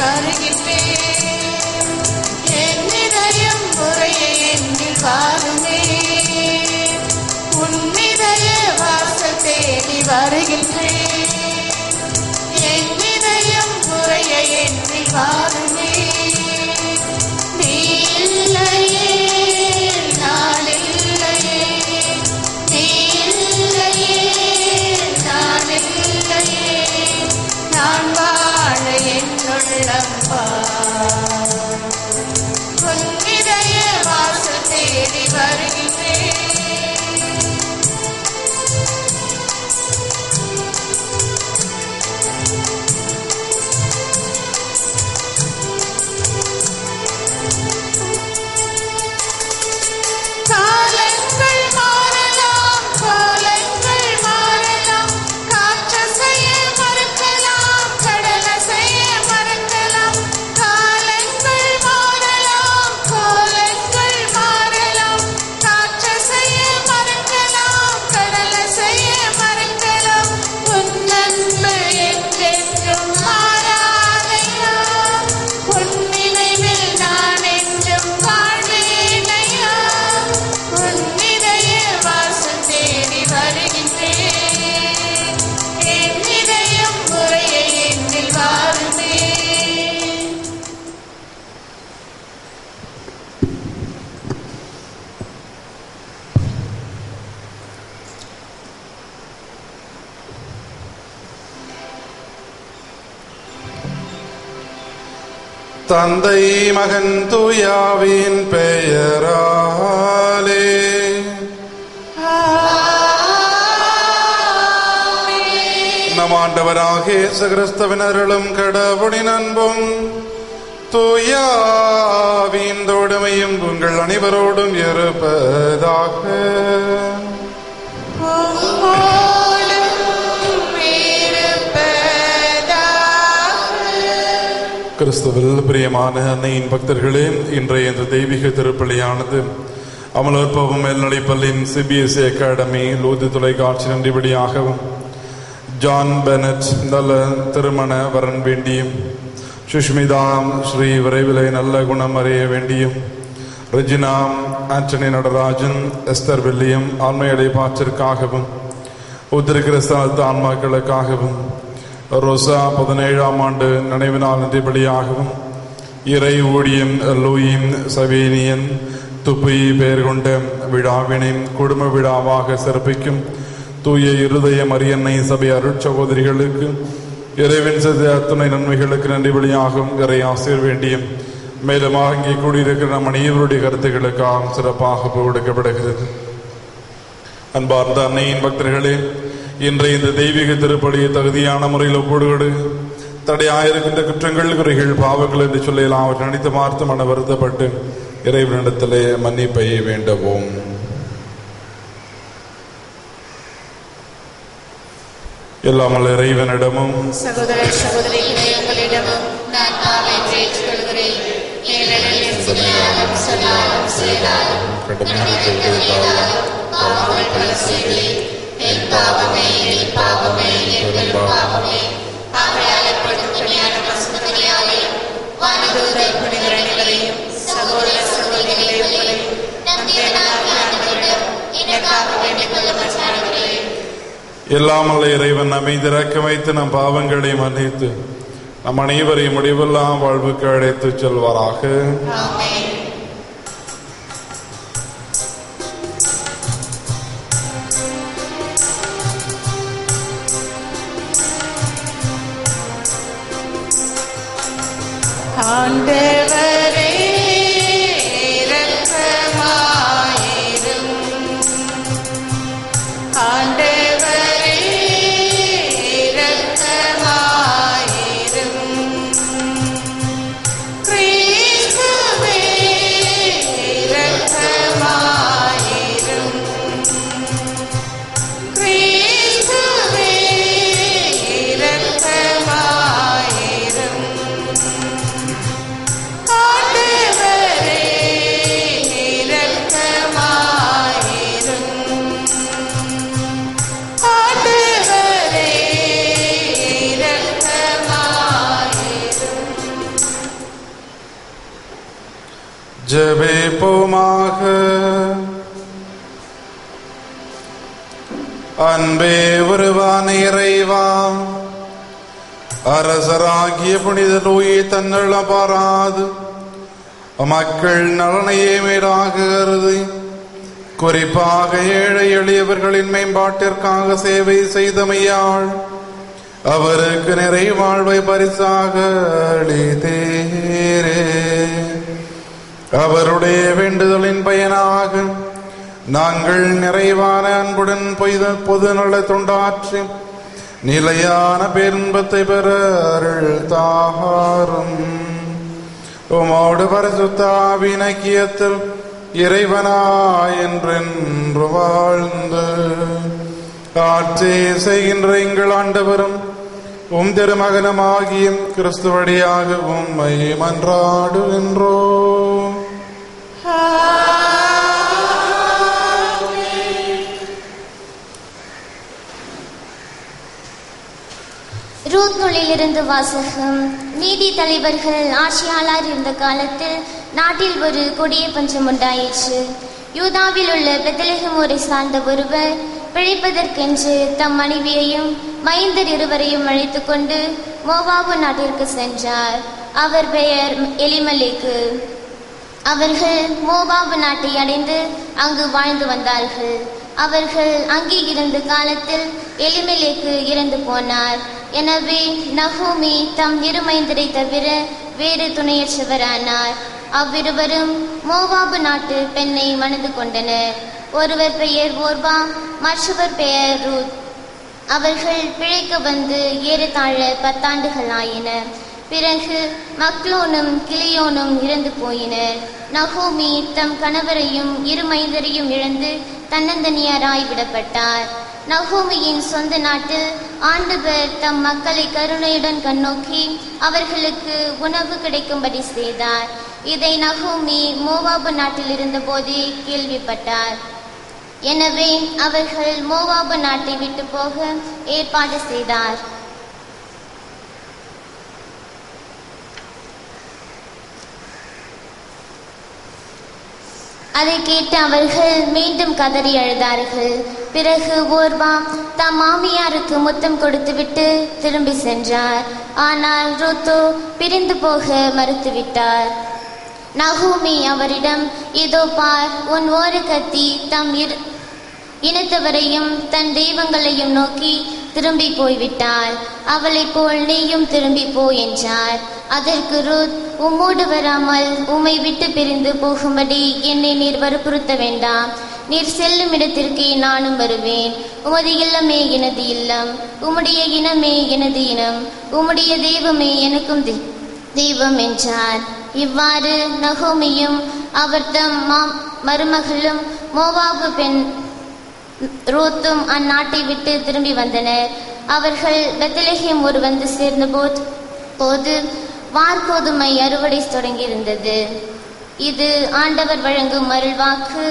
வருகின்றேன் என் இதயம் முறையை எண்ணில் வாருமே உன்னிதய வாசல் தேடி வருகின்றேன் என் இதயம் முறையை எண்ணில் வாருமே நீ இல்லையே நான் இல்லையே நீ இல்லையே நான் இல்லையே நான் வாழ என்னுள்ளம் உன்னிதய வாசல் தேடி வருகின்றேன் காலங்கள் மாறலாம் காலங்கள் மாறலாம் காற்றசைய மறக்கலாம் கடலசைய மறக்கலாம் காலங்கள் மாறலாம் காலங்கள் மாறலாம் காற்றசைய மறக்கலாம் கடலசைய மறக்கலாம் உன் அன்பு என்றென்றும் மாறாதையா உன் நினைவில் நான் என்றும் வாழ்வேனையா உன் இதய வாசல் தேடி வருகின்றேன் என் இதயம் முறையை எண்ணில் வாருமே தந்தை மகன் தூயாவின் பெயராலே நம் ஆண்டவராக இயேசு கிறிஸ்தவினர்களும் கடவுளின் அன்பும் தூயாவின் தோடுமையும் உங்கள் அனைவரோடும் இருப்பதாக உம்மோடும் இருப்பதாக கிறிஸ்துவில் பிரியமான அன்னையின் பக்தர்களே இன்றைய இந்த தெய்வீக திருப்பலியானது அமலோற்பவம் மேல்நிலைப்பள்ளியின் சிபிஎஸ்இ அகாடமி லூதி தொலைக்காட்சி நன்றிபடியாகவும் ஜான் பெனட் நல்ல திருமண வரன் வேண்டியும் சுஷ்மிதா ஸ்ரீ விரைவிலை நல்ல குணம் அறிய வேண்டியும் Regina Antony Natarajan Esther William ஆண்மையடை பாற்றிற்காகவும் உத்திரகிறிஸ்தனத்து ஆன்மாக்களுக்காகவும் ரோசா பதினேழாம் ஆண்டு நினைவு நாள் நன்றிபடியாகவும் இறை ஊழியம் லூயின் சவேனியன் துப்பி பெயர் கொண்ட விழாவினை குடும்ப விழாவாக சிறப்பிக்கும் தூய இருதய மரியன்னை சபை அருட்சகோதரிகளுக்கு இறைவன் செய்த அத்துணை நன்மைகளுக்கு நன்றிபடியாகவும் இறை ஆசிரியர் வேண்டியும் மேலும் இங்கே கூடியிருக்கிற நம் அனைவருடைய கருத்துக்களுக்காக சிறப்பாக கொடுக்கப்படுகிறது அன்பார்ந்த அன்னையின் பக்தர்களே இன்றைய இந்த தெய்வீக திருப்பலியை தகுதியான முறையில் ஒப்புடுகொடு தடையாயிருக்கின்ற குற்றங்கள் குறைகள் பாவங்கள் என்று சொல்லலாம் அவர் நினைத்து பார்த்து மன வருத்தப்பட்டு இறைவனிடத்திலே மன்னிப்பை வேண்டவும் எல்லாமல் இறைவனிடமும் சகோதர சகோதரிகளே உங்களிடமும் நான் பாவம் ஏற்றுக்கொள்கிறேன் ஏனெனில் என் சிந்தனையாலும் சொல்லாலும் செயலாலும் கடமையாலும் பாவங்கள் பல செய்தேன் என் பாவமே என் பாவமே என் பெரும் பாவமே ஆகையால் எப்பொழுதும் துணியான பசுமதியாலையும் வானதூதர் புனிதர் அனைவரையும் சகோதர சகோதரிகளே உங்களையும் நம் தேவனாகிய ஆண்டவரிடம் எனக்காக வேண்டிக் கொள்ள மன்றாடுகிறேன் எல்லாமல்ல இறைவன் நம்மை திறக்க வைத்து நம் பாவங்களை மன்னித்து நம் அனைவரையும் முடிவெல்லாம் வாழ்வுக்கு அழைத்து செல்வாராக ஆமென் ஆண்டவரே இரக்கமாயிரும் ஆண்டவரே இரக்கமாயிரும் கிறிஸ்துவே இரக்கமாயிரும் கிறிஸ்துவே இரக்கமாயிரும் ஜெபிப்போமாக அன்பே உருவான இறைவா அரசராகிய புனித நோயை தன்னள பாராது மக்கள் நலனையே மேலாக கருதி குறிப்பாக ஏழை எளியவர்களின் மேம்பாட்டிற்காக சேவை செய்தமையாள் அவருக்கு நிறை வாழ்வை பரிசாக அளித்தீரே அவருடைய வேண்டுதலின் பயனாக நாங்கள் நிறைவான அன்புடன் பொய்த பொது நல தொண்டாற்றி நிலையான பேரின்பத்தை பெற அருள் தாரும் உமோடு பரிசுத்தாவினக்கியத்தில் இறைவனா என்றென்று வாழ்ந்து ஆட்சி செய்கின்ற எங்கள் ஆண்டவரும் உம் திருமகனமாகிய கிறிஸ்துவடியாக உம்மை மன்றாடுகின்றோம் ரூத் நூலிலிருந்து வாசகம் நீதி தலைவர்கள் ஆட்சியாளர் இருந்த காலத்தில் நாட்டில் ஒரு கொடிய பஞ்சம் உண்டாயிற்று யூதாவில் உள்ள பெத்தலகம் ஊரை சார்ந்த ஒருவர் பிழைப்பதற்கென்று தம் மனைவியையும் மைந்தர் இருவரையும் அழைத்துக் கொண்டு மோவாபு நாட்டிற்கு சென்றார் அவர் பெயர் எலிமலேக்கு அவர்கள் மோபாபு நாட்டை அடைந்து அங்கு வாழ்ந்து வந்தார்கள் அவர்கள் அங்கே இருந்த காலத்தில் எலிமெலேக்கு இறந்து போனார் எனவே நகோமி தம் இருமைந்தரை தவிர வேறு துணையற்றவரானார் அவ்விருவரும் மோவாபு நாட்டு பெண்ணை மணந்து கொண்டனர் ஒருவர் பெயர் ஓர்பா மற்றவர் பெயர் ரூத் அவர்கள் பிழைக்க வந்து ஏறத்தாழ பத்தாண்டுகள் ஆயின பிறகு மக்லோனும் கிளியோனும் இறந்து போயினர் நகோமி தம் கணவரையும் இரு மைந்தரையும் இழந்து தன்னந்தனியாராய் விடப்பட்டார் நகோமியின் சொந்த நாட்டில் ஆண்டவர் தம் மக்களை கருணையுடன் கண்ணோக்கி அவர்களுக்கு உணவு கிடைக்கும்படி செய்தார் இதை நகோமி மோவாபு நாட்டில் இருந்தபோதே கேள்விப்பட்டார் எனவே அவர்கள் மோவாபு நாட்டை விட்டு போக ஏற்பாடு செய்தார் அதை கேட்டு அவர்கள் மீண்டும் கதறி அழுதார்கள் பிறகு ஓர்வா தம் மாமியாருக்கு முத்தம் கொடுத்துவிட்டு திரும்பி சென்றார் ஆனால் ரூத்தோ பிரிந்து போக மறுத்துவிட்டார் நகூமி அவரிடம் இதோ பார் உன் ஓர கத்தி தம் இரு இனத்தவரையும் தன் தெய்வங்களையும் நோக்கி திரும்பி போய்விட்டாள் அவளைப் போல் நீயும் திரும்பி போ என்றார் அதற்கு ரூத் உம்மோடு வராமல் உம்மை விட்டு பிரிந்து போகும்படி என்னை நீர் வற்புறுத்த வேண்டாம் நீர் செல்லும் இடத்திற்கே நானும் வருவேன் உமது இல்லமே எனது இல்லம் உம்முடைய இனமே எனது இனம் உம்முடைய தெய்வமே எனக்கும் தெ- தெய்வம் என்றார் இவ்வாறு நகோமியும் அவர் தம் மா- மருமகளும் மோவாபு பெண் ரூத்தும் அந்நாட்டை விட்டு திரும்பி வந்தனர் அவர்கள் பெத்தலகேம் ஒரு வந்து சேர்ந்த போது போது வார்கோதுமை அறுவடை தொடங்கியிருந்தது இது ஆண்டவர் வழங்கும் அருள்வாக்கு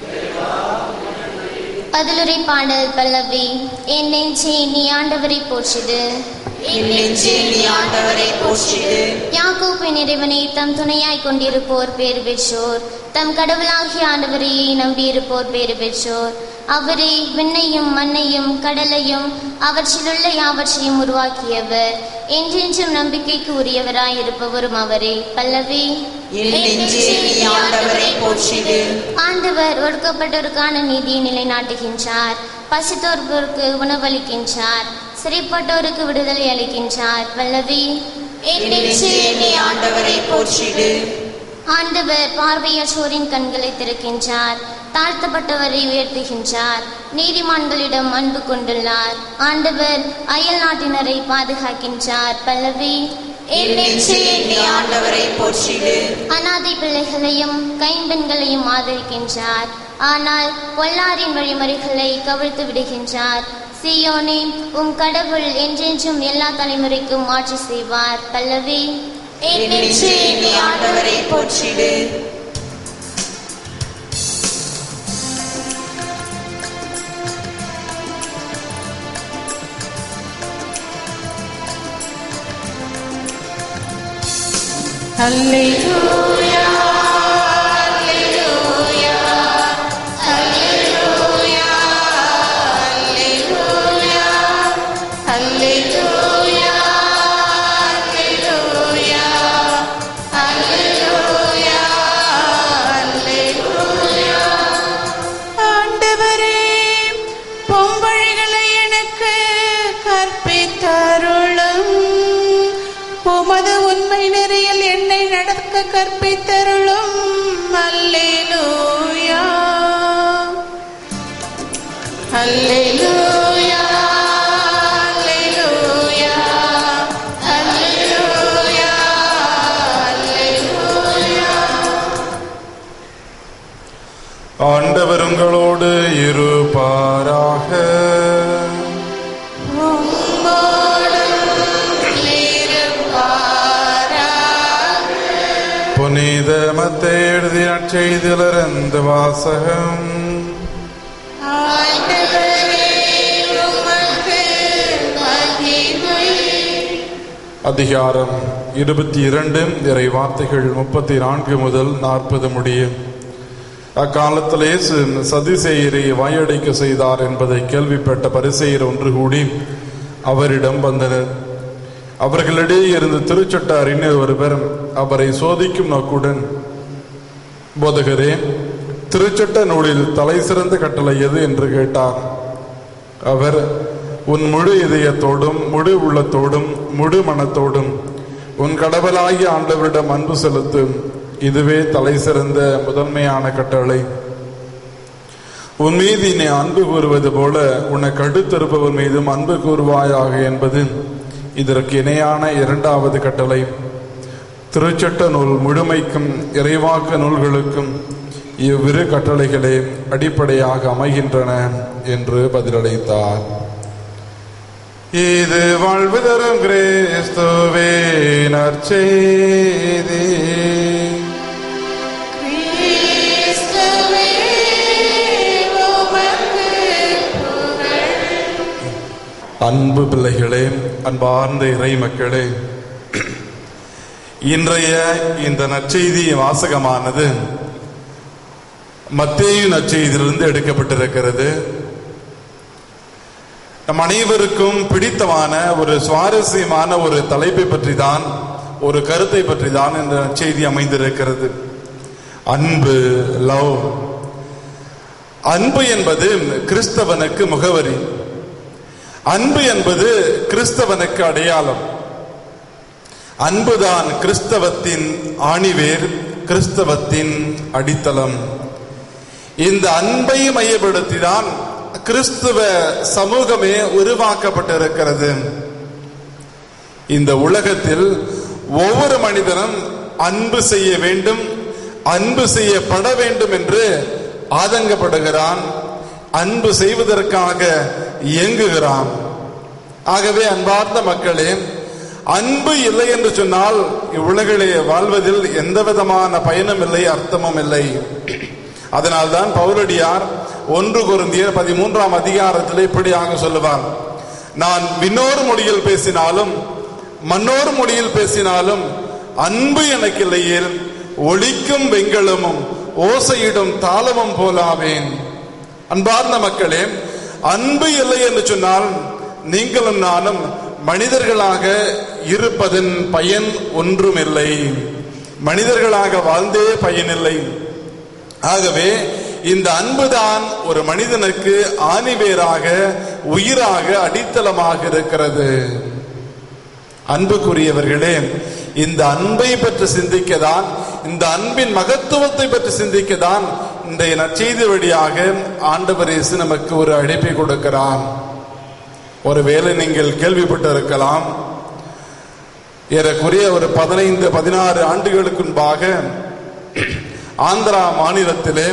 பதிலுரை பாடல் பல்லவி என் நெஞ்சே நீ ஆண்டவரை போற்றிடு என் நெஞ்சே நீ ஆண்டவரை போற்றிடு யாக்கோப்பின் இறைவனை தம் துணையாய் கொண்டிருப்போர் பேறு பெற்றோர் தம் கடவுளாகிய ஆண்டவரையே நம்பியிருப்போர் பேறு பெற்றோர் அவரே விண்ணையும் மண்ணையும் கடலையும் அவற்றிலுள்ள யாவற்றையும் உருவாக்கியவர் என்றென்றும் நம்பிக்கைக்கு உரியவராய் இருப்பவரும் அவரே பல்லவி என் நெஞ்சே நீ ஆண்டவரை போற்றிடு ஆண்டவர் ஒடுக்கப்பட்டோருக்கான நீதியை நிலைநாட்டுகின்றார் பசித்தோர்க்கு உணவளிக்கின்றார் சிறைப்பட்டோருக்கு விடுதலை அளிக்கின்றார் வல்லவி என் நெஞ்சே நீ ஆண்டவரை போற்றிடு ஆண்டவர் பார்வையற்றோரின் கண்களை திறக்கின்றார் தாழ்த்தப்பட்டவரை உயர்த்துகின்றார் நீதிமான்களிடம் அன்பு கொண்டுள்ளார் ஆண்டவர் அயல் நாட்டினரை பாதுகாக்கின்றார் பல்லவி என் நெஞ்சே நீ ஆண்டவரை போற்றிடு அனாதை பிள்ளைகளையும் கைம்பெண்களையும் ஆதரிக்கின்றார் ஆனால் பொல்லாரின் வழிமுறைகளை கவிழ்த்து விடுகின்றார் சீயோனே உம் கடவுள் என்றென்றும் எல்லா தலைமுறைக்கும் ஆட்சி செய்வார் பல்லவி என் நெஞ்சே நீ ஆண்டவரை போற்றிடு Hallelujah. மன்னித்தருளும் அல்லேலூயா அல்லேலூயா அல்லேலூயா அல்லேலூயா அல்லேலூயா ஆண்டவர் உங்களோடு இருப்பாராக புனித மத்தை எழுதிய செய்திலிருந்து வாசகம் அதிகாரம் இருபத்தி இரண்டு இறை வார்த்தைகள் முப்பத்தி நான்கு முதல் நாற்பது முடியும் அக்காலத்தில் இயேசு சதிசெயரை வாயடைக்க செய்தார் என்பதை கேள்விப்பட்ட பரிசெயர் ஒன்று கூடி அவரிடம் வந்தனர் அவர்களிடையே இருந்து திருச்சட்ட அறிஞர் ஒருவர் அவரை சோதிக்கும் நோக்குடன் போதகரே திருச்சட்ட நூலில் தலை சிறந்த கட்டளை எது என்று கேட்டார் அவர் உன் முழு இதயத்தோடும் முழு உள்ளத்தோடும் முழு மனத்தோடும் உன் கடவுளாகிய ஆண்டவரிடம் அன்பு செலுத்து இதுவே தலை சிறந்த முதன்மையான கட்டளை உன் மீது நீ அன்பு கூறுவது போல உனக்கு அடுத்திருப்பவர் மீதும் அன்பு கூறுவாயாக என்பது இதற்கு இணையான இரண்டாவது கட்டளை திருச்சட்ட நூல் முழுமைக்கும் இறைவாக்க நூல்களுக்கும் இவ்விரு கட்டளைகளே அடிப்படையாக அமைகின்றன என்று பதிலளித்தார் இது வாழ்வு தரும் கிறிஸ்துவே நற்செய்தி கிறிஸ்துவே உமக்கு அன்பு பிள்ளைகளே அன்பார்ந்த இறை மக்களே இன்றைய இந்த நற்செய்தி வாசகமானது மத்தேயு நற்செய்தியிலிருந்து எடுக்கப்பட்டிருக்கிறது நம் அனைவருக்கும் பிடித்தமான ஒரு சுவாரஸ்யமான ஒரு தலைப்பை பற்றி தான் ஒரு கருத்தை பற்றி தான் இந்த நற்செய்தி அமைந்திருக்கிறது அன்பு லவ் அன்பு என்பது கிறிஸ்தவனுக்கு முகவரி அன்பு என்பது கிறிஸ்தவனுக்கு அடையாளம் அன்புதான் கிறிஸ்தவத்தின் ஆணிவேர் கிறிஸ்தவத்தின் அடித்தளம் இந்த அன்பை மையப்படுத்திதான் கிறிஸ்துவ சமூகமே உருவாக்கப்பட்டிருக்கிறது இந்த உலகத்தில் ஒவ்வொரு மனிதனும் அன்பு செய்ய வேண்டும் அன்பு செய்யப்பட வேண்டும் என்று ஆதங்கப்படுகிறான் அன்பு செய்வதற்காக இயங்குகிறான் ஆகவே அன்பார்ந்த மக்களே அன்பு இல்லை என்று சொன்னால் இவ்வுலகிலே வாழ்வதில் எந்த விதமான பயனும் இல்லை அர்த்தமும் இல்லை அதனால்தான் பவுலடியார் ஒன்று குருந்தியர் பதிமூன்றாம் அதிகாரத்தில் இப்படியாக சொல்லுவார் நான் விண்ணோர் மொழியில் பேசினாலும் மன்னோர் மொழியில் பேசினாலும் அன்பு எனக்கு இல்லையேல் ஒளிக்கும் வெண்கலமும் ஓசையிடும் தாளமும் போலாவேன் அன்பார்ந்த மக்களே அன்பு இல்லை என்று சொன்னால் நீங்களும் நானும் மனிதர்களாக இருப்பதன் பயன் ஒன்றுமில்லை மனிதர்களாக வாழ்ந்தே பயனில்லை ஆகவே இந்த அன்புதான் ஒரு மனிதனுக்கு ஆணிவேராக உயிராக அடித்தளமாக இருக்கிறது அன்புக்குரியவர்களே இந்த அன்பை பற்றி சிந்திக்கதான் இந்த அன்பின் மகத்துவத்தை பற்றி சிந்திக்கதான் இன்றைய நற்செய்தி வழியாக ஆண்டவர் இயேசு நமக்கு ஒரு அழைப்பை கொடுக்கிறார் ஒருவேளை நீங்கள் கேள்விப்பட்டு இருக்கலாம் ஏறக்குறைய ஒரு பதினைந்து பதினாறு ஆண்டுகளுக்கு முன்பாக ஆந்திரா மாநிலத்திலே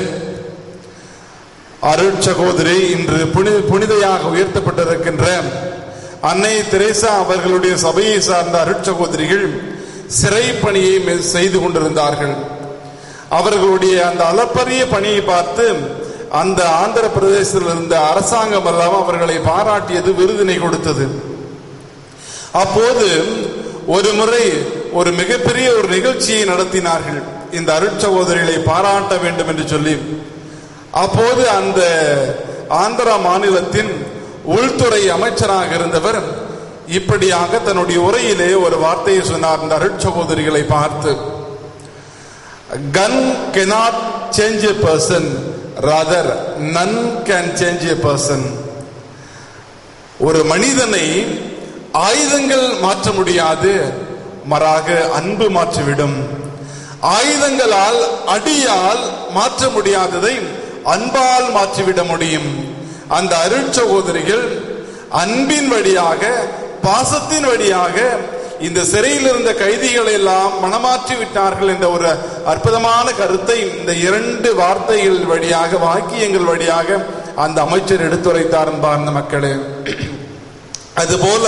அருட்சகோதரி இன்று புனி புனிதையாக உயர்த்தப்பட்டிருக்கின்ற அன்னை தெரேசா அவர்களுடைய சபையை சார்ந்த அருட்சகோதரிகள் சிறை பணியை மெ- செய்து கொண்டிருந்தார்கள் அவர்களுடைய அந்த அளப்பரிய பணியை பார்த்து அந்த ஆந்திர பிரதேசத்தில் இருந்த அரசாங்கம் எல்லாம் அவர்களை பாராட்டியது விருதினை கொடுத்தது அப்போது ஒரு முறை ஒரு மிகப்பெரிய ஒரு நிகழ்ச்சியை நடத்தினார்கள் இந்த அருட்சகோதரிகளை பாராட்ட வேண்டும் என்று சொல்லி அப்போது அந்த ஆந்திரா மாநிலத்தின் உள்துறை அமைச்சராக இருந்தவர் இப்படியாக தன்னுடைய உரையிலே ஒரு வார்த்தையை சொன்னார் இந்த அருட்சகோதரிகளை பார்த்து can cannot change a person rather none can change a person ஒரு மனிதனை ஆயுதங்கள் மாற்ற முடியாது மாறாக அன்பு மாற்றிவிடும் ஆயுதங்களால் அடியால் மாற்ற முடியாததை அன்பால் மாற்றிவிட முடியும் அந்த அருட்சகோதரிகள் அன்பின் வழியாக பாசத்தின் வழியாக இந்த சிறையில் இருந்த கைதிகளை எல்லாம் மனமாற்றி விட்டார்கள் என்ற ஒரு அற்புதமான கருத்தை இந்த இரண்டு வார்த்தைகள் வழியாக வாக்கியங்கள் வழியாக அந்த அமைச்சர் எடுத்துரைத்தார் அன்பார்ந்த மக்களே அதுபோல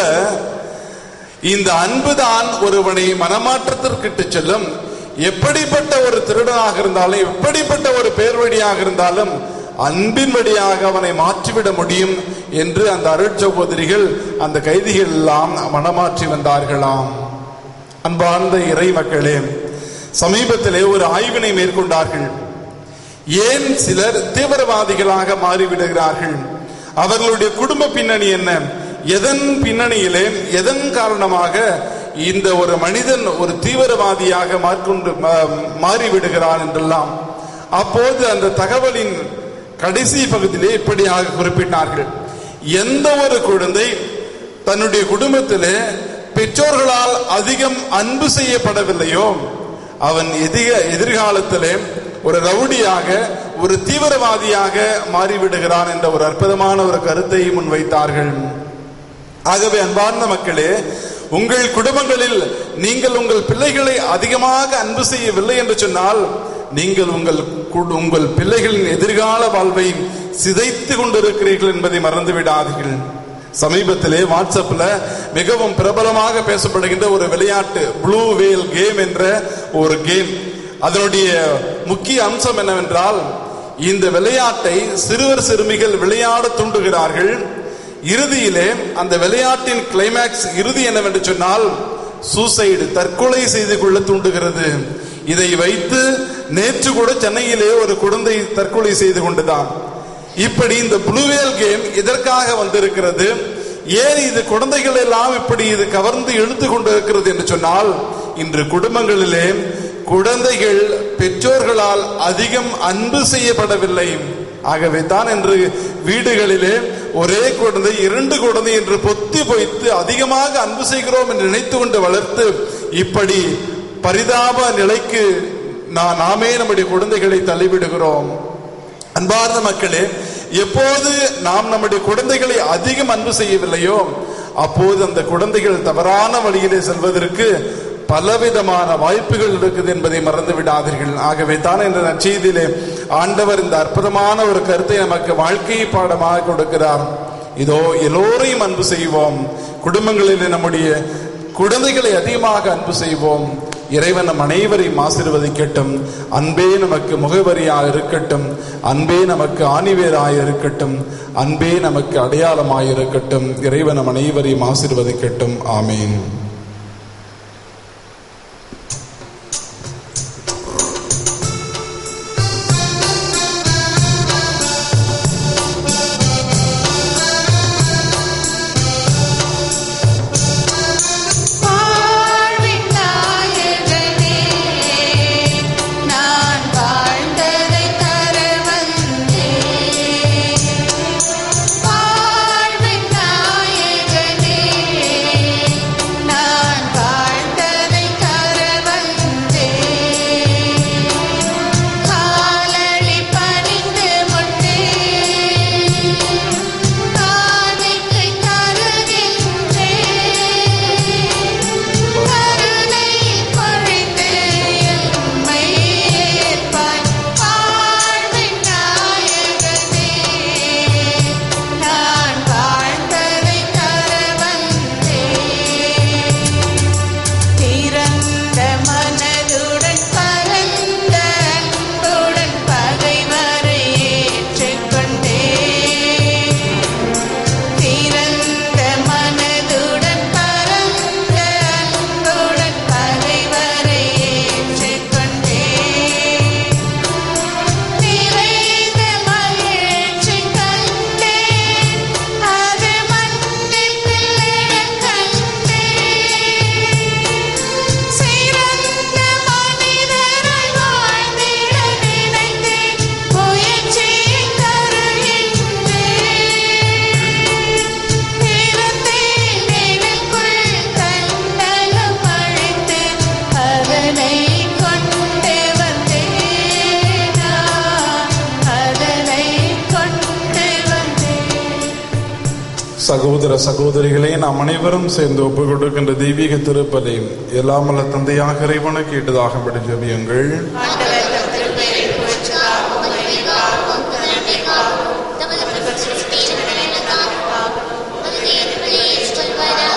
இந்த அன்புதான் ஒருவனை மனமாற்றத்திற்கு செல்லும் எப்படிப்பட்ட ஒரு திருடனாக இருந்தாலும் எப்படிப்பட்ட ஒரு பேர் வழியாக இருந்தாலும் அன்பின் வழியாக அவனை மாற்றிவிட முடியும் என்று அந்த அருட்சகோதரிகள் அந்த கைதிகள் எல்லாம் மனமாற்றி வந்தார்களாம் அன்பார்ந்த இறை மக்களே சமீபத்திலே ஒரு ஆய்வினை மேற்கொண்டார்கள் ஏன் சிலர் தீவிரவாதிகளாக மாறிவிடுகிறார்கள் அவர்களுடைய குடும்ப பின்னணி என்ன எதன் பின்னணியிலே எதன் காரணமாக இந்த ஒரு மனிதன் ஒரு தீவிரவாதியாக மாற்கொண்டு மா- மாறிவிடுகிறான் என்றெல்லாம் அப்போது அந்த தகவலின் கடைசி பகுதியிலே இப்படியாக குறிப்பிட்டார்கள் எந்த ஒரு குழந்தை தன்னுடைய குடும்பத்திலே பெற்றோர்களால் அதிகம் அன்பு செய்யப்படவில்லையோ அவன் எதிக எதிர்காலத்திலே ஒரு ரவுடியாக ஒரு தீவிரவாதியாக மாறிவிடுகிறான் என்ற ஒரு அற்புதமான ஒரு கருத்தை முன்வைத்தார்கள் ஆகவே அன்பார்ந்த மக்களே உங்கள் குடும்பங்களில் நீங்கள் உங்கள் பிள்ளைகளை அதிகமாக அன்பு செய்யவில்லை என்று சொன்னால் நீங்கள் உங்கள் கு- உங்கள் பிள்ளைகளின் எதிர்கால வாழ்வை சிதைத்து கொண்டிருக்கிறீர்கள் என்பதை மறந்து விடாதீர்கள் சமீபத்திலே வாட்ஸ்அப்ல மிகவும் பிரபலமாக பேசப்படுகின்ற ஒரு விளையாட்டு ப்ளூ வேல் கேம் என்ற ஒரு கேம் அதனுடைய முக்கிய அம்சம் என்னவென்றால் இந்த விளையாட்டை சிறுவர் சிறுமிகள் விளையாட தூண்டுகிறார்கள் இறுதியிலே அந்த விளையாட்டின் கிளைமேக்ஸ் இறுதி என்னவென்று சொன்னால் சூசைடு தற்கொலை செய்து கொள்ள தூண்டுகிறது இதை வைத்து நேற்று கூட சென்னையிலே ஒரு குழந்தை தற்கொலை செய்து கொண்டுதான் இப்படி இந்த ப்ளூவேல் கேம் இதற்காக வந்திருக்கிறது ஏன் இது குழந்தைகள் எல்லாம் இப்படி இது கவர்ந்து இழுத்து கொண்டிருக்கிறது என்று சொன்னால் இன்று குடும்பங்களிலே குழந்தைகள் பெற்றோர்களால் அதிகம் அன்பு செய்யப்படவில்லை ஆகவே தான் என்று வீடுகளிலே ஒரே குழந்தை இரண்டு குழந்தை என்று பொத்தி பொய்த்து அதிகமாக அன்பு செய்கிறோம் என்று நினைத்து கொண்டு வளர்த்து இப்படி பரிதாப நிலைக்கு நான் நாமே நம்முடைய குழந்தைகளை தள்ளிவிடுகிறோம் அன்பார்ந்த மக்களே எப்போது நாம் நம்முடைய குழந்தைகளை அதிகம் அன்பு செய்யவில்லையோ அப்போது அந்த குழந்தைகள் தவறான வழியிலே செல்வதற்கு பலவிதமான வாய்ப்புகள் இருக்குது என்பதை மறந்து விடாதீர்கள் ஆகவே தான் இந்த நற்செய்தியிலே ஆண்டவர் இந்த அற்புதமான ஒரு கருத்தை நமக்கு வாழ்க்கை பாடமாக கொடுக்கிறார் இதோ எல்லோரையும் அன்பு செய்வோம் குடும்பங்களிலே நம்முடைய குழந்தைகளை அதிகமாக அன்பு செய்வோம் இறைவன் நம் அனைவரையும் ஆசீர்வதிக்கட்டும் அன்பே நமக்கு முகவரியாக இருக்கட்டும் அன்பே நமக்கு ஆணிவேராய் இருக்கட்டும் அன்பே நமக்கு அடையாளமாய் இருக்கட்டும் இறைவன் நம் அனைவரையும் ஆசீர்வதிக்கட்டும் ஆமீன் வாழ்வின் நாயகனே நான் வாழ்ந்ததை தர வந்தேன் வாழ்வின் நாயகனே சகோதர சகோதரிகளே நாம் அனைவரும் சேர்ந்து ஒப்புக் கொடுக்கின்ற தெய்வீக திருப்பலையும் எல்லாமல்ல தந்தையாக இறைவனுக்கு கேட்டதாக ஜெபியுங்கள் ஆண்டவர் தம் திருப்பெயரை புகழ்ச்சிக்காகவும் மகிமைக்காகவும் நன்மைக்காகவும் தமது சிருஷ்டியின் நலனுக்காகவும் உமது எதிர்வினையை சொல்வதாக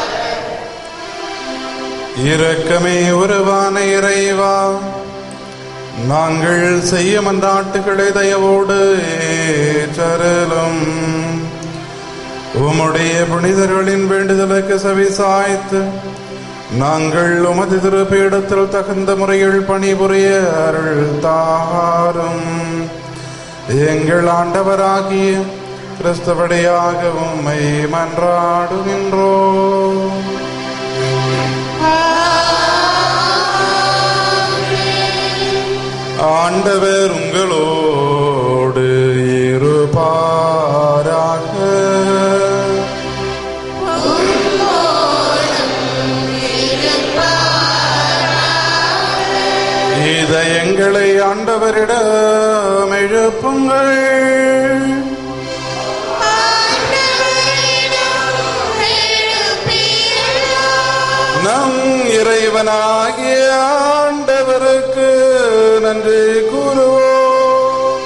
இரக்கமே உருவான இறைவா நாங்கள் செய்ய மன்றாட்டுகளை தயவோடு ஏற்றருளும் உம்முடைய புனிதர்களின் வேண்டுதலுக்கு செவி சாய்த்து நாங்கள் உமது திருப்பீடத்தில் தகுந்த முறையில் பணிபுரிய அருள் தாரும் எங்கள் ஆண்டவராகிய கிறிஸ்தபடியாக உம்மை மன்றாடுகின்றோம் ஆண்டவர் உங்களோடு இருப்பாராக இதயங்களை ஆண்டவரிடம் எழுப்புங்கள் நம் இறைவனாகிய ஆண்டவருக்கு நன்றி கூறுவோம்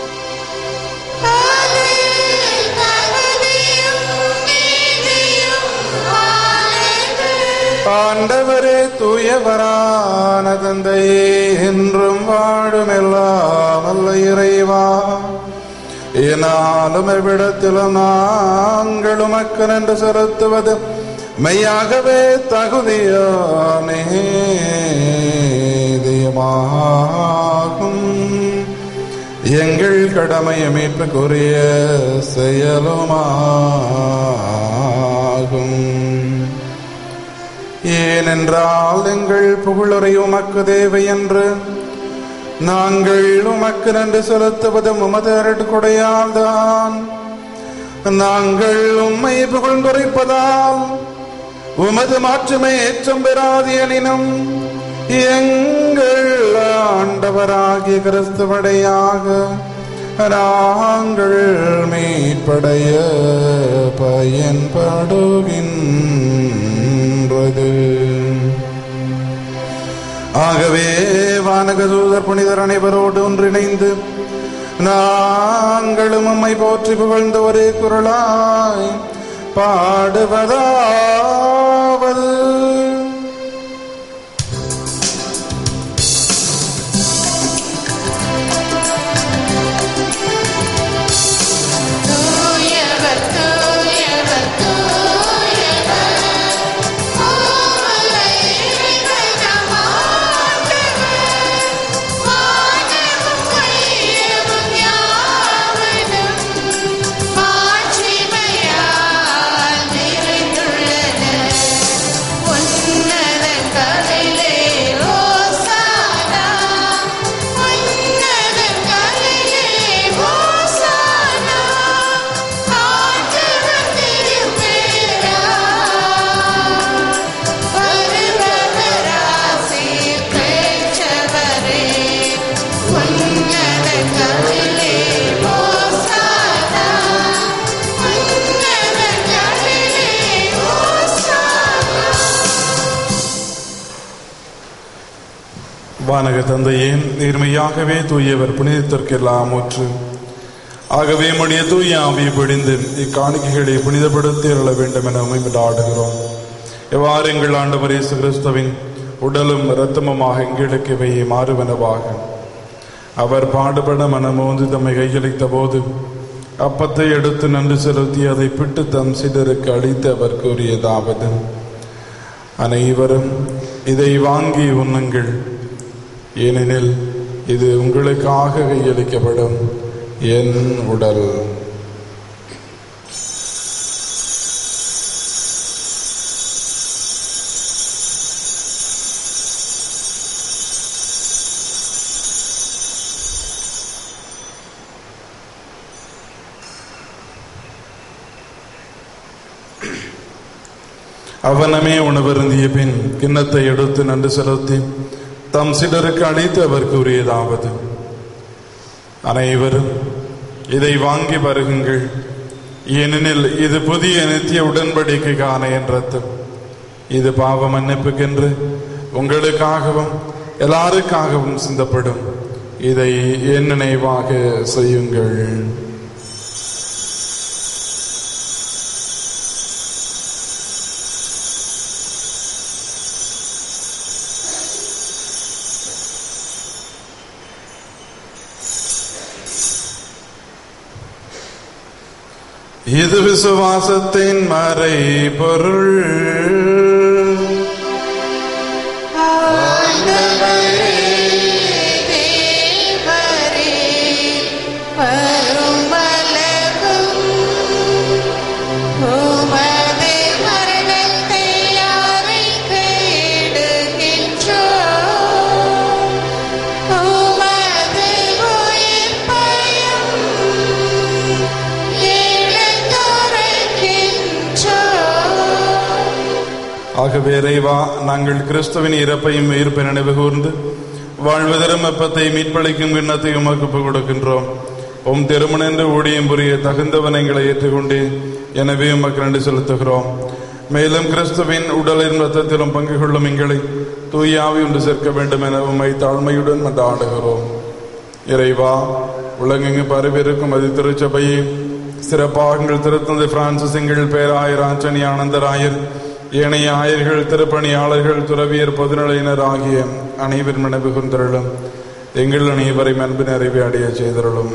ஆண்டவரே தூயவரான தந்தையே என்றும் வாழும் எல்லாம் அல்ல இறைவா என்னாலும் எவ்விடத்திலும் நாங்கள் உமக்கு நன்று செலுத்துவது மெய்யாகவே தகுதியானே தெய்வமாகும் எங்கள் கடமையை மீட்புக்குரிய செயலுமாகும் ஏனென்றால் எங்கள் புகழுரை உமக்கு தேவை என்று நாங்கள் உமக்கு நன்றி செலுத்துவது உமது கொடையால்தான் நாங்கள் உம்மை புகழ்ந்துரைப்பதால் உமது மாற்றுமை ஏற்றம் பெறாது எனினும் எங்கள் ஆண்டவராகிய கிறிஸ்துவடையாக நாங்கள் மீட்படைய பயன்படுகின்றது ஆகவே வானகதூதர் புனிதர் அனைவரோடு ஒன்றிணைந்து நாங்களும் உம்மை போற்றி புகழ்ந்த ஒரே குரலாய் பாடுவதாவது தூயவர் தூயவர் தூயவர் ஓமலை இறைவன் நம் ஆண்டவர் வானமும் மையமும் யாவனும் மாட்சிமையால் நிறைந்துள்ளன உன்னதங்களிலே ஓசானா உன்னதங்களிலே ஓசானா ஆண்டவர் திருப்பேரா வருபவராசி பெற்றவரே உன்னதங்களிலே ஓசானா உன்னதங்களிலே ஓசானா வானக தந்தையே நேர்மையாகவே தூயவர் புனிதத்திற்கெல்லாம் ஊற்று ஆகவே உம்முடைய தூய ஆவியை பிடிந்து இக்காணிக்கைகளை புனிதப்படுத்தி அருள வேண்டும் என உண்மையிடாடுகிறோம் எவ்வாறு எங்கள் ஆண்டவர் இயேசு கிறிஸ்துவின் உடலும் இரத்தமுமாக எங்களுக்கு இவை மாறுவனவாக அவர் பாடுபட மனமோந்து தம்மை கையளித்த போது அப்பத்தை எடுத்து நன்றி செலுத்தி அதை பிட்டு தம் சிலருக்கு அளித்து அவர் கூறியதாவது அனைவரும் இதை வாங்கி உண்ணுங்கள் ஏனெனில் இது உங்களுக்காக கையளிக்கப்படும் என் உடல் அவனமே உணவருந்திய பின் கிண்ணத்தை எடுத்து நன்று செலுத்தி தம் சிலருக்கு அழைத்து அவர் கூறியதாவது அனைவரும் இதை வாங்கி வருகுங்கள் ஏனெனில் இது புதிய நித்திய உடன்படிக்கைக்கான என் ரத்தம் இது பாவ மன்னிப்புக்கென்று உங்களுக்காகவும் எல்லாருக்காகவும் சிந்தப்படும் இதை என் நினைவாக செய்யுங்கள் இது விசுவாசத்தின் மறை பொருள் தேவரே வருமலகும் உமது மரணத்தை அறிக்கையிடுகின்றோ உமது உயிர்ப்பையும் இழந்துரைக்கின்றோ ஆகவே இறைவா நாங்கள் கிறிஸ்துவின் இறப்பையும் உயிர்ப்பை நினைவு கூர்ந்து வாழ்வதரும் வெப்பத்தை மீட்பளிக்கும் கிண்ணத்தை உமக்கு ஒப்புக் கொடுக்கின்றோம் உம் திருமணென்று ஊழியம் புரிய தகுந்தவன் எங்களை ஏற்றுக்கொண்டு எனவே உமக்கு நன்றி செலுத்துகிறோம் மேலும் கிறிஸ்துவின் உடலின் ரத்தத்திலும் பங்கு கொள்ளும் எங்களை தூயாவி ஒன்று சேர்க்க வேண்டும் என உம்மை தாழ்மையுடன் மன்றாடுகிறோம் இறைவா உலகெங்கு பரவிருக்கும் அது திருச்சபையை சிறப்பாக எங்கள் திருத்தந்தை பிரான்சிஸ் எங்கள் பேராயர் ஆஞ்சனி ஆனந்தராயர் ஏனைய ஆயர்கள் திருப்பணியாளர்கள் துறவியர் பொதுநிலையினர் ஆகிய அனைவரும் நினைவு கொண்டிருளும் எங்கள் அனைவரையும் அன்பு நிறைவே அடைய செய்திருளும்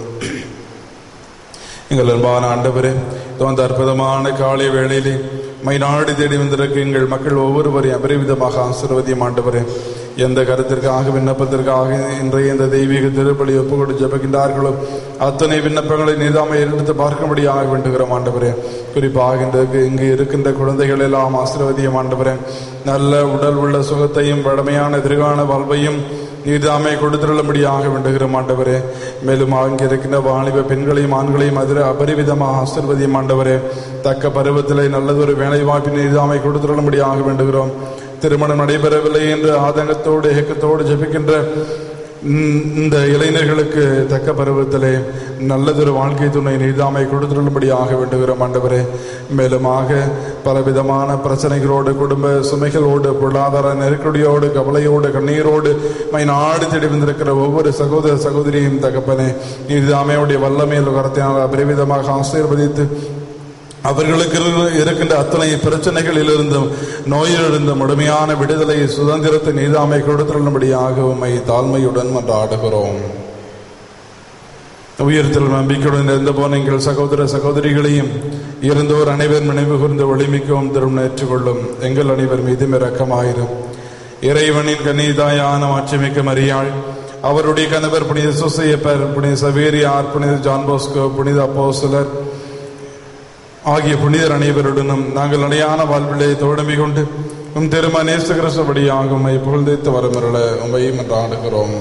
எங்கள் அன்பான ஆண்டவரே இந்த அற்புதமான காலை வேளையிலே மைநாடு தேடி வந்திருக்க எங்கள் மக்கள் ஒவ்வொருவரையும் அபரிவிதமாக ஆசீர்வதியும் ஆண்டவரே எந்த கருத்திற்காக விண்ணப்பத்திற்காக இன்றைய இந்த தெய்வீக திருப்பலி ஒப்புக்கொண்டு ஜெபிக்கின்றார்களோ அத்தனை விண்ணப்பங்களை நிதாமை எடுத்து பார்க்கும்படியாக வேண்டுகிறோம் ஆண்டவரே குறிப்பாக இன்றைக்கு இங்கு இருக்கின்ற குழந்தைகள் எல்லாம் ஆசீர்வதியும் ஆண்டவரே நல்ல உடல் உள்ள சுகத்தையும் வடமையான எதிர்கால வாழ்வையும் நீர்தாமை கொடுத்துள்ளபடியாக வேண்டுகிறோம் ஆண்டவரே மேலும் அங்கே இருக்கின்ற வாலிப பெண்களையும் ஆண்களையும் அதிர அபரிவிதமாக ஆசிர்வதியும் ஆண்டவரே தக்க பருவத்திலே நல்லதொரு வேலை வாய்ப்பின் நீர்தாமை கொடுத்துள்ளபடியாக வேண்டுகிறோம் திருமணம் நடைபெறவில்லை என்று ஆதங்கத்தோடு ஏக்கத்தோடு ஜெபிக்கின்ற ம், இந்த இளைஞர்களுக்கு தக்க பருவத்திலே நல்லதொரு வாழ்க்கை துணை நீதாமை கொடுத்துள்ளபடியாக வேண்டுகிறோம் ஆண்டவரே மேலுமாக பலவிதமான பிரச்சனைகளோடு குடும்ப சுமைகளோடு பொருளாதார நெருக்கடியோடு கவலையோடு கண்ணீரோடு மை நாடு தேடி வந்திருக்கிற ஒவ்வொரு சகோதர சகோதரியும் தகப்பனே நீதாமையுடைய வல்லமையில் கரத்தினால் அபரிவிதமாக ஆசீர்வதித்து அவர்களுக்கு இருக்கின்ற அத்தனை பிரச்சனைகளில் இருந்தும் நோயிலிருந்தும் முழுமையான விடுதலை சுதந்திரத்தை நீதாமை கொடுத்துள்ளபடியாக உம்மை தாழ்மையுடன் மன்றாடுகிறோம் உயர்த்தல் நம்பிக்கையுடன் இருந்த போன எங்கள் சகோதர சகோதரிகளையும் இருந்தோர் அனைவர் நினைவு கூர்ந்து ஒளிமிக்கவும் திரும்ப ஏற்றுக்கொள்ளும் எங்கள் அனைவர் மீதும் இரக்கமாயிரும் இறைவனின் கன்னிதாயான மாட்சிமிக்க மரியாள் அவருடைய கணவர் புனித சுசையப்பர் புனித சவேரியார் புனித ஜான் போஸ்கோ புனித அப்போஸ்தலர் ஆகிய புனிதர் அனைவருடனும் நாங்கள் நிலையான வாழ்விலே தோழமை கொண்டு உம் திரும நேசகிரசபடியாக உம்மை புகழ்ந்தேத்து வரமருள உம்மையும் ஆடுகிறோம்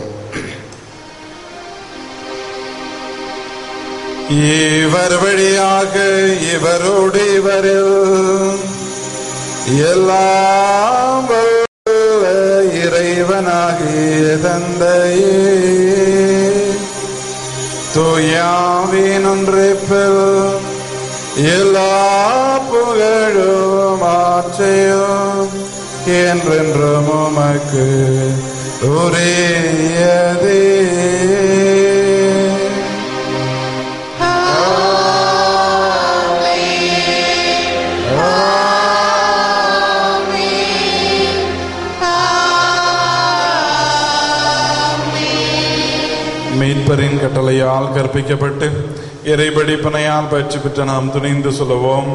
இவர் வழியாக இவரோடு இவரில் எல்லாம் வல்ல இறைவனாகிய தந்தையே தூயாவின் ஒன்றிப்பில் எல்லா புகழும் ஆட்சியும் என்றென்றும் உமக்கு உரியதே மீட்பரின் கட்டளையால் கற்பிக்கப்பட்டு இறைபடிப்பனையால் பயிற்சி பெற்ற நாம் துணிந்து சொல்லுவோம்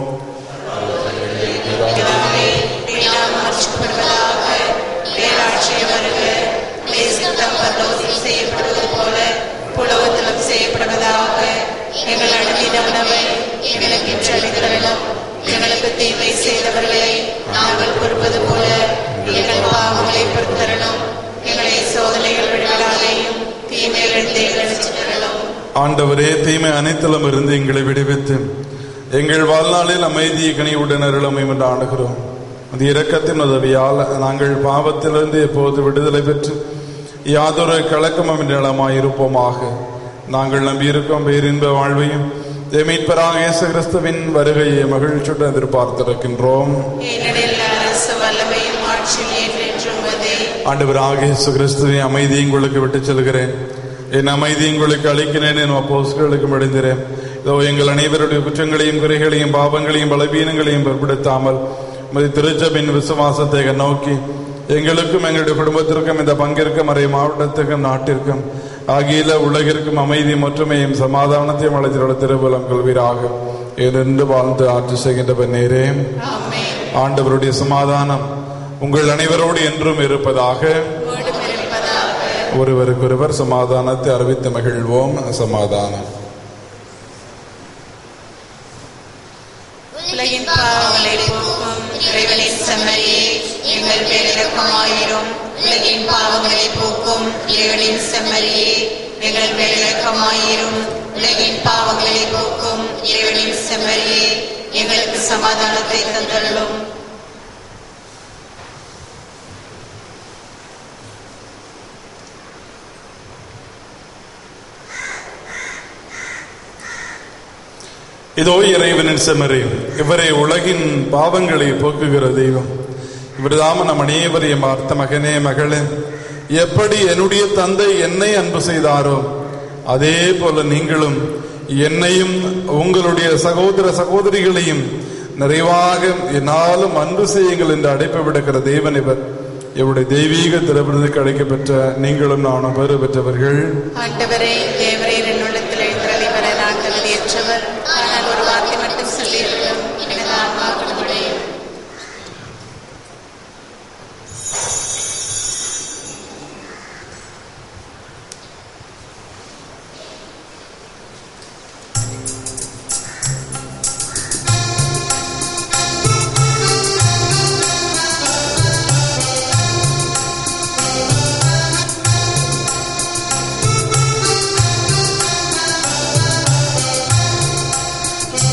நாம் மாற்றப்படுவதாக பேராட்சியம் வருக நேசித்தம் பரலோகம் செய்யப்படுவது போல புலவத்திலும் செய்யப்படுவதாக எங்கள் அனுதின உணவை எங்களுக்கு இன்று அளித்தரணும் எங்களுக்கு தீமை செய்தவர்களை நாங்கள் பொறுப்பது போல எங்கள் பாவங்களை பொறுத்தரணும் எங்களை சோதனைகள் விடுவிடாதையும் தீமைகளிலிருந்து எங்களை ரட்சித்தரணும் ஆண்டவரே தீமை அனைத்திலும் இருந்து எங்களை விடுவித்து எங்கள் வாழ்நாளில் அமைதியை கனிவுடன் அருளமை என்று ஆண்டுகிறோம் அந்த இரக்கத்தின் உதவியால் நாங்கள் பாவத்திலிருந்து எப்போது விடுதலை பெற்று யாதொரு கலக்கமும் நிலமாய் இருப்போமாக நாங்கள் நம்பியிருக்கும் பேரின்ப வாழ்வையும் மீட்பராக இயேசு கிறிஸ்துவின் வருகையை மகிழ்ச்சியுடன் எதிர்பார்த்திருக்கின்றோம் ஏனெனில் அரசு வல்லமையும் ஆட்சியும் என்றென்றும் அதே ஆண்டவராக இயேசு கிறிஸ்துவின் அமைதியை உங்களுக்கு விட்டுச் செல்கிறேன் என் அமைதியை உங்களுக்கு அளிக்கிறேன் என் அப்போஸ்களுக்கு முடிந்திறேன் இதோ எங்கள் அனைவருடைய குற்றங்களையும் குறைகளையும் பாவங்களையும் பலவீனங்களையும் பிற்படுத்தாமல் உமது திருச்சபின் விசுவாசத்தை நோக்கி எங்களுக்கும் எங்களுடைய குடும்பத்திற்கும் இந்த பங்கிற்கும் அறை மாவட்டத்துக்கும் நாட்டிற்கும் ஆகிய உலகிற்கும் அமைதி ஒற்றுமையும் சமாதானத்தையும் அழைத்திருந்த திருபலம் கொள்வீராக ஏனென்று வாழ்ந்து ஆட்சி செய்கின்ற பெண்ணேரே ஆமென் ஆண்டவருடைய சமாதானம் உங்கள் அனைவரோடு என்றும் இருப்பதாக உம்மோடும் இருப்பதாக ஒருவருக்கொருவர் சமாதானத்தை அறிவித்து மகிழ்வோம் சமாதானம் உலகின் பாவங்களை போக்கும் இறைவனின் செம்மறியே எங்கள் மேல் இரக்கமாயிரும் உலகின் பாவங்களை போக்கும் இறைவனின் செம்மறியே எங்கள் மேல் இரக்கமாயிரும் உலகின் பாவங்களை போக்கும் இறைவனின் செம்மறியே எங்களுக்கு சமாதானத்தை தந்தருளும் இதோ இறைவனின் செம்மறி இவரே உலகின் பாவங்களை போக்குகிற தெய்வம் இவர்தாம நம் அனைவரையும் பார்த்த மகனே மகளே எப்படி என்னுடைய தந்தை என்னை அன்பு செய்தாரோ அதே போல நீங்களும் என்னையும் உங்களுடைய சகோதர சகோதரிகளையும் நிறைவாக என்னாலும் அன்பு செய்யுங்கள் என்று அழைப்பு விடுக்கிற தேவன் இவர் இவருடைய தெய்வீக திறப்பிற்கு அழைக்கப்பெற்ற நீங்களும் நானும் பெறு பெற்றவர்கள் ஆண்டவரே தேவரீர் என் உள்ளத்தில் எழுந்தருளி வர நான் தகுதியற்றவர் ஆனால் ஒரு வார்த்தை மட்டும் சொல்லியிருக்கும் எனது ஆன்மா குணமடையும் ஆ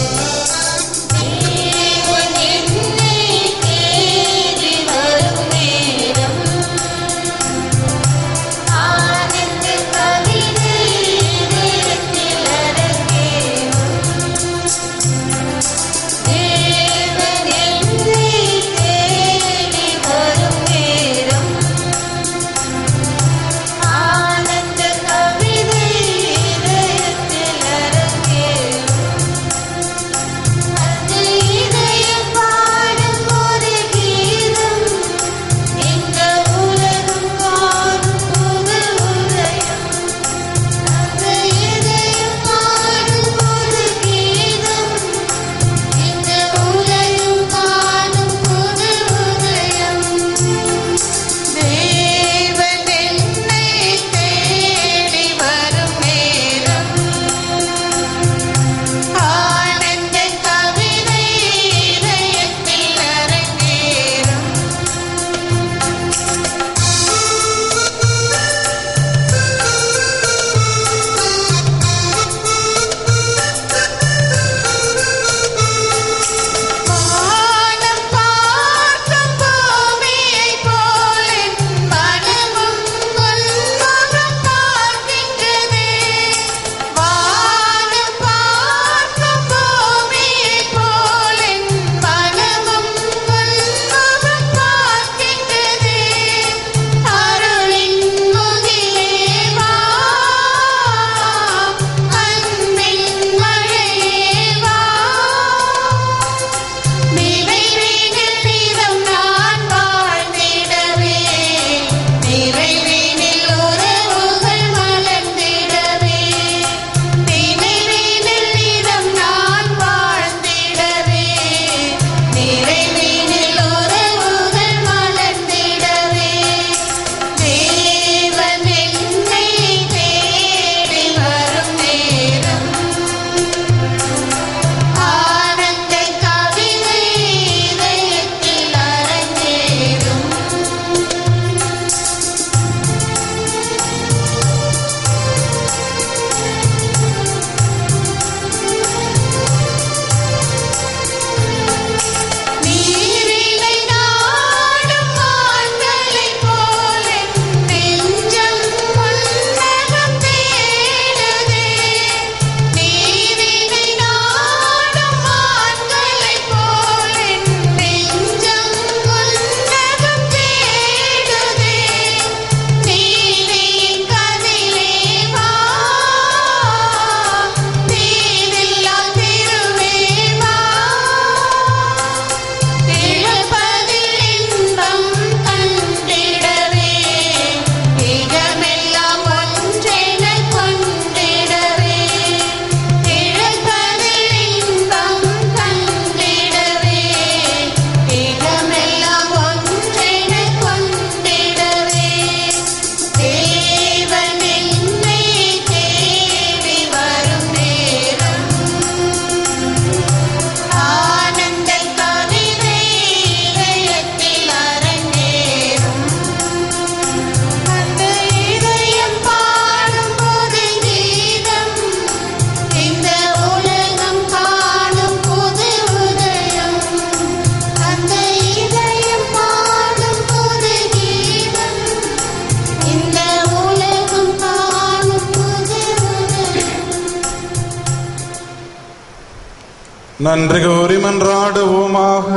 நன்றி கூறி மன்றாடுவோமாக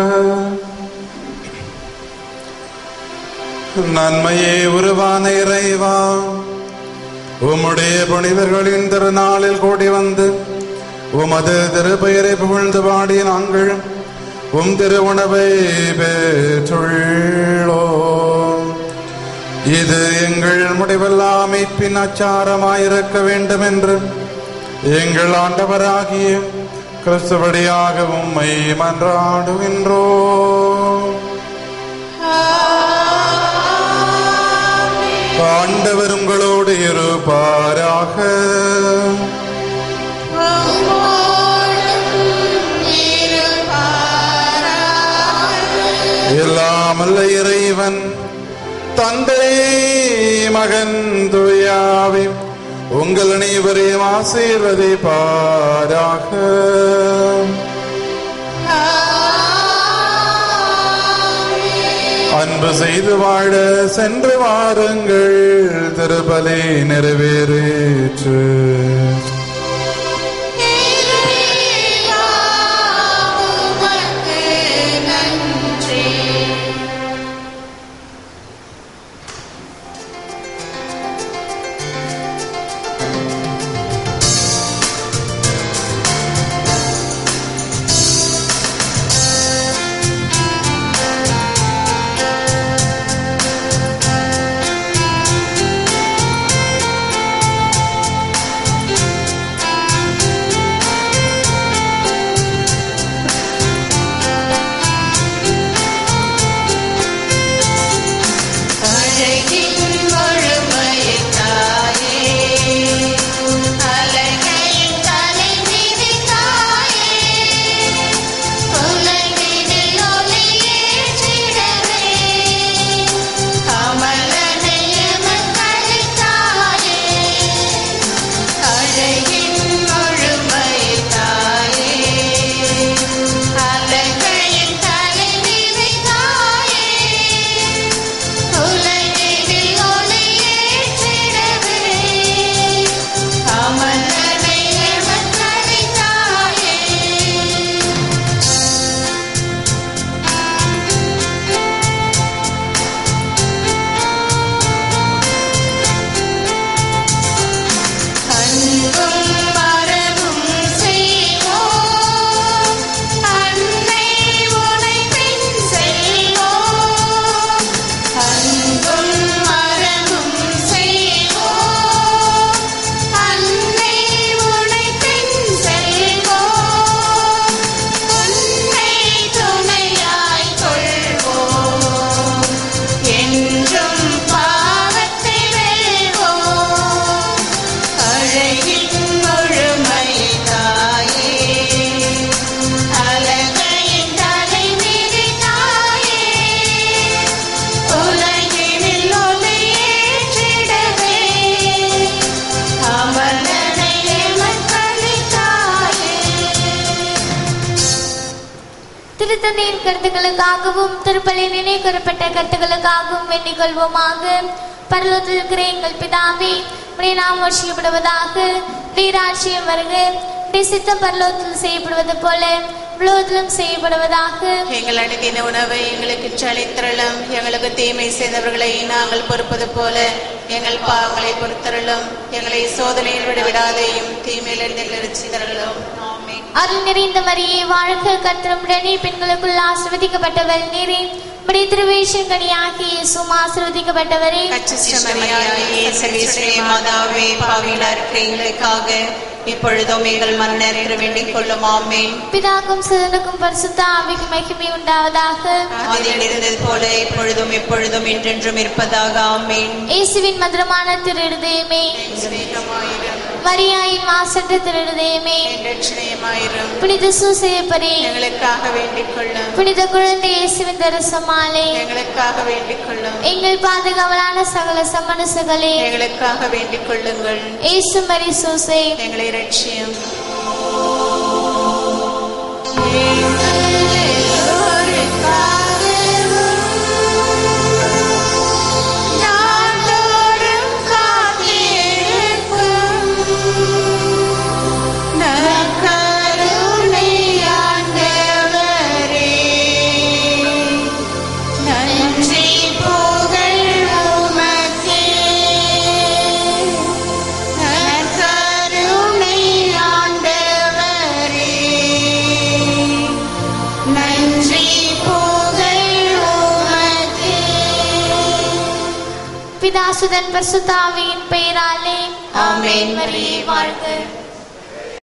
நன்மையே உருவான இறைவா உம்முடைய புனிதர்களின் திருநாளில் கூடி வந்து உமது திருப்பெயரை புகழ்ந்து பாடி நாங்கள் உம் திருவுணவை பெற்றுள்ளோம் இது எங்கள் முடிவெல்லா மீட்பின் அச்சாரமாயிருக்க வேண்டும் என்று எங்கள் ஆண்டவராகிய கிறிஸ்துவடியாக உம்மை மன்றாடுகின்றோம் ஆண்டவர் உங்களோடு இருப்பாராக எல்லாமல்ல இறைவன் தந்தை மகன் துயாவி உங்கள் அனைவரையும் ஆசீர்வதிப்பாராக அன்பு செய்து வாழ சென்று வாருங்கள் திருப்பலி நிறைவேறேற்று திருத்தந்தையின் கருத்துக்களுக்காகவும் திருப்பலி நினைவுகூரப்பட்ட கருத்துக்களுக்காகவும் வேண்டிக் கொள்வோமாக பரலோகத்தில் இருக்கிற எங்கள் பிதாவே உடைய நாம் வர்ஷிக்கப்படுவதாக நீராட்சியம் வருக உடைய சித்தம் பரலோகத்தில் செய்யப்படுவது போல உலகத்திலும் செய்யப்படுவதாக எங்கள் அனுதின உணவை எங்களுக்கு அளித்தரலும் எங்களுக்கு தீமை செய்தவர்களை நாங்கள் பொறுப்பது போல எங்கள் பாவங்களை பொறுத்தரலும் எங்களை சோதனையில் விடவிடாதையும் தீமையிலிருந்து எங்களை ரட்சித்தரலும் ஆமென் அருள் நிறைந்த மரியே வாழ்க கத்திரமுடனே பெண்களுக்குள் ஆசிர்வதிக்கப்பட்டவள் நீரே உடைய திருவேஷங்கனியாகி இயேசும் ஆசிர்வதிக்கப்பட்டவரே அச்சிஷ்டமரியாயே சர்வேஸ்வரே மாதாவே பாவியில இருக்கிற எங்களுக்காக இப்பொழுதும் எங்கள் மன்னரை வேண்டிக் கொள்ளும் ஆமேன் பிதாக்கும் சிதனுக்கும் பரிசுத்த ஆவிக்கு மகிமை உண்டாவதாக அதில் இருந்தது போல இப்பொழுதும் எப்பொழுதும் என்றென்றும் இருப்பதாக ஆமேன் இயேசுவின் மதுரமான திருடுதயமே மரியாயின் மாசற்ற திருடுதயமே ரட்சணையமாயிரும் புனித சூசையப்பரே எங்களுக்காக வேண்டிக் கொள்ளும் புனித குழந்தை இயேசுவின் தரிசமாலே எங்களுக்காக வேண்டிக் கொள்ளும் எங்கள் பாதுகாவலான சகல சமணசுகளே எங்களுக்காக வேண்டிக் கொள்ளுங்கள் இயேசு மரி சூசை எங்களை ரட்சியும் கருணையாய் பிதாசுதன் பரிசுத்தாவியின் பெயராலே ஆமென். மரியே வாழ்க